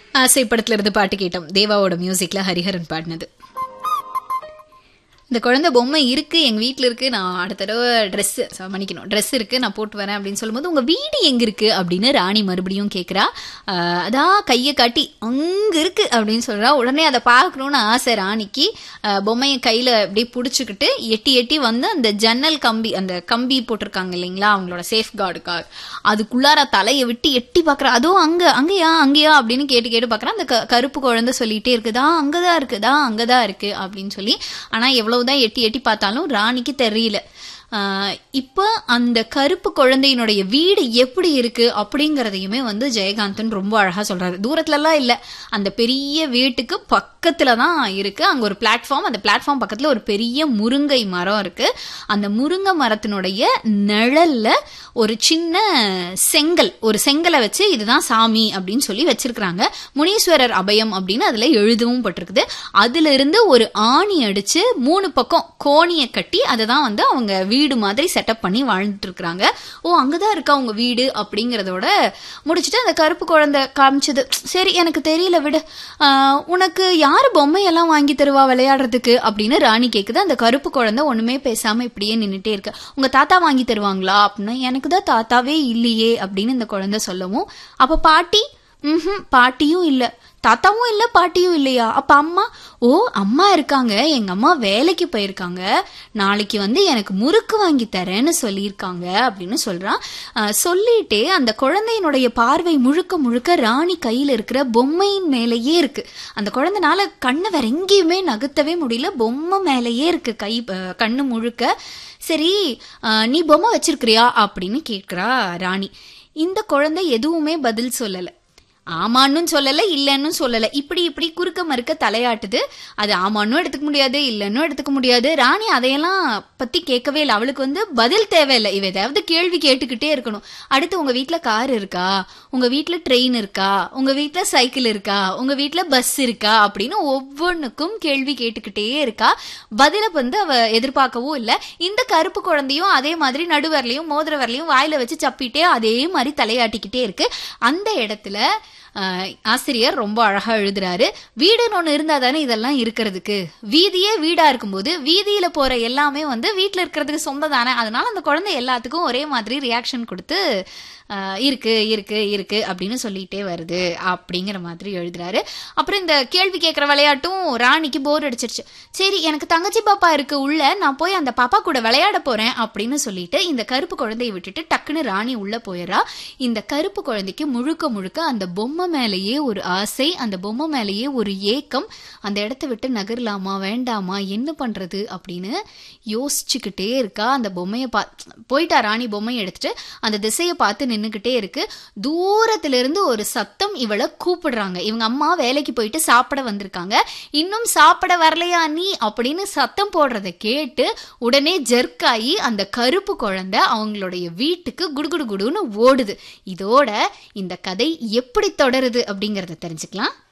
ஆசை படத்துல இருந்து பாட்டு கேட்டோம் தேவாவோட மியூசிக்ல ஹரிஹரன் பாடினது இந்த குழந்தை பொம்மை இருக்கு எங்க வீட்ல இருக்கு நான் அடுத்த தடவை ட்ரெஸ் மன்னிக்கணும் ட்ரெஸ் இருக்கு நான் போட்டு வரேன் அப்படின்னு சொல்லும்போது உங்க வீடு எங்க இருக்கு அப்படின்னு ராணி மறுபடியும் கேக்குறா ஆஹ் அதான் கையை காட்டி அங்க இருக்கு அப்படின்னு சொல்றா உடனே அதை பார்க்கணும்னு ஆசை ராணிக்கு ஆஹ் பொம்மையை கையில அப்படியே புடிச்சுக்கிட்டு எட்டி எட்டி வந்து அந்த ஜன்னல் கம்பி அந்த கம்பி போட்டிருக்காங்க இல்லைங்களா அவங்களோட சேஃப் கார்டுக்காக அதுக்குள்ளார தலையை விட்டு எட்டி பாக்குறா அதுவும் அங்க அங்கயா அங்கயா அப்படின்னு கேட்டு கேட்டு பாக்குறா அந்த க- கருப்பு குழந்தை சொல்லிட்டே இருக்குதா அங்கதான் இருக்குதா அங்கதான் இருக்கு அப்படின்னு சொல்லி ஆனா எவ்வளவுதான் எட்டி எட்டி பார்த்தாலும் ராணிக்கு தெரியல ஆஹ் இப்போ அந்த கருப்பு குழந்தையினுடைய வீடு எப்படி இருக்கு அப்படிங்கறதையுமே வந்து ஜெயகாந்தன் ரொம்ப அழகா சொல்றாரு தூரத்துல எல்லாம் இல்ல அந்த பெரிய வீட்டுக்கு பக்கத்துல தான் இருக்கு அங்க ஒரு பிளாட்ஃபார்ம் அந்த பிளாட்ஃபார்ம் பக்கத்துல ஒரு பெரிய முருங்கை மரம் இருக்கு அந்த முருங்கை மரத்தினுடைய நிழல்ல ஒரு சின்ன செங்கல் ஒரு செங்கலை வச்சு இதுதான் சாமி அப்படின்னு சொல்லி வச்சிருக்கிறாங்க முனீஸ்வரர் அபயம் அப்படின்னு அதுல எழுதவும் பட்டிருக்குது அதுல இருந்து ஒரு ஆணி அடிச்சு மூணு பக்கம் கோணியை கட்டி அதை தான் வந்து அவங்க வீடு மாதிரி செட்டப் பண்ணி வாழ்ந்துட்டு இருக்கிறாங்க ஓ அங்கதான் இருக்கா உங்க வீடு அப்படிங்கறதோட முடிச்சுட்டு அந்த கருப்பு குழந்தை காமிச்சது சரி எனக்கு தெரியல விடு ஆஹ், உனக்கு யாரு பொம்மையெல்லாம் வாங்கி தருவா விளையாடுறதுக்கு அப்படின்னு ராணி கேக்குது அந்த கருப்பு குழந்தை ஒண்ணுமே பேசாம இப்படியே நின்னுட்டே இருக்கு உங்க தாத்தா வாங்கி தருவாங்களா அப்படின்னா எனக்கு தான் தாத்தாவே இல்லையே அப்படின்னு இந்த குழந்தை சொல்லவும் அப்ப பாட்டி ம் பாட்டியும் இல்ல தாத்தாவும் இல்ல பாட்டியும் இல்லையா அப்ப அம்மா ஓ அம்மா இருக்காங்க எங்க அம்மா வேலைக்கு போயிருக்காங்க நாளைக்கு வந்து எனக்கு முறுக்கு வாங்கி தரேன்னு சொல்லியிருக்காங்க அப்படின்னு சொல்றான் அஹ் சொல்லிட்டே அந்த குழந்தையினுடைய பார்வை முழுக்க முழுக்க ராணி கையில இருக்கிற பொம்மையின் மேலேயே இருக்கு அந்த குழந்தைனால கண்ணை வேற எங்கேயுமே நகர்த்தவே முடியல பொம்மை மேலேயே இருக்கு கை அஹ் கண்ணு முழுக்க சரி அஹ் நீ பொம்மை வச்சிருக்கிறியா அப்படின்னு கேட்கிறா ராணி இந்த குழந்தை எதுவுமே பதில் சொல்லல ஆமான்னு சொல்லல இல்லைன்னு சொல்லல இப்படி இப்படி குறுக்க மறுக்க தலையாட்டுது அது ஆமான்னும் எடுத்துக்க முடியாது இல்லைன்னும் எடுத்துக்க முடியாது ராணி அதையெல்லாம் பத்தி கேட்கவே இல்லை அவளுக்கு வந்து பதில் தேவையில்லை இவ ஏதாவது கேள்வி கேட்டுக்கிட்டே இருக்கணும் அடுத்து உங்க வீட்ல கார் இருக்கா உங்க வீட்ல ட்ரெயின் இருக்கா உங்க வீட்ல சைக்கிள் இருக்கா உங்க வீட்ல பஸ் இருக்கா அப்படின்னு ஒவ்வொன்றுக்கும் கேள்வி கேட்டுக்கிட்டே இருக்கா பதில வந்து அவ எதிர்பார்க்கவும் இல்லை இந்த கருப்பு குழந்தையும் அதே மாதிரி நடுவரலையும் மோதிரவரலையும் வாயில வச்சு சப்பிட்டே அதே மாதிரி தலையாட்டிக்கிட்டே இருக்கு அந்த இடத்துல ஆஹ், ஆசிரியர் ரொம்ப அழகா எழுதுறாரு வீடுன்னு ஒண்ணு இருந்தா தானே இதெல்லாம் இருக்கிறதுக்கு வீதியே வீடா இருக்கும்போது வீதியில போற எல்லாமே வந்து வீட்ல இருக்கிறதுக்கு சொந்தம் தானே அதனால அந்த குழந்தை எல்லாத்துக்கும் ஒரே மாதிரி ரியாக்ஷன் கொடுத்து ஆஹ், இருக்கு இருக்கு இருக்கு அப்படின்னு சொல்லிட்டே வருது அப்படிங்கிற மாதிரி எழுதுறாரு அப்புறம் இந்த கேள்வி கேட்குற விளையாட்டும் ராணிக்கு போர் அடிச்சிருச்சு சரி எனக்கு தங்கச்சி பாப்பா இருக்கு உள்ள நான் போய் அந்த பாப்பா கூட விளையாட போறேன் அப்படின்னு சொல்லிட்டு இந்த கருப்பு குழந்தையை விட்டுட்டு டக்குன்னு ராணி உள்ள போயிடுறா இந்த கருப்பு குழந்தைக்கு முழுக்க முழுக்க அந்த பொம்மை மேலேயே ஒரு ஆசை அந்த பொம்மை மேலேயே ஒரு ஏக்கம் அந்த இடத்த விட்டு நகரலாமா வேண்டாமா என்ன பண்றது அப்படின்னு யோசிச்சுக்கிட்டே இருக்கா அந்த பொம்மையை பா போயிட்டா ராணி பொம்மையை எடுத்துட்டு அந்த திசையை பார்த்து நின்னுக்கிட்டே இருக்கு தூரத்துல இருந்து ஒரு சத்தம் இவளை கூப்பிடுறாங்க இவங்க அம்மா வேலைக்கு போயிட்டு சாப்பிட வந்திருக்காங்க இன்னும் சாப்பிட வரலையா நீ அப்படின்னு சத்தம் போடுறத கேட்டு உடனே ஜெர்க்காயி அந்த கருப்பு குழந்தை அவங்களுடைய வீட்டுக்கு குடுகுடு குடுன்னு ஓடுது இதோட இந்த கதை எப்படி தொடருது அப்படிங்கறத தெரிஞ்சுக்கலாம்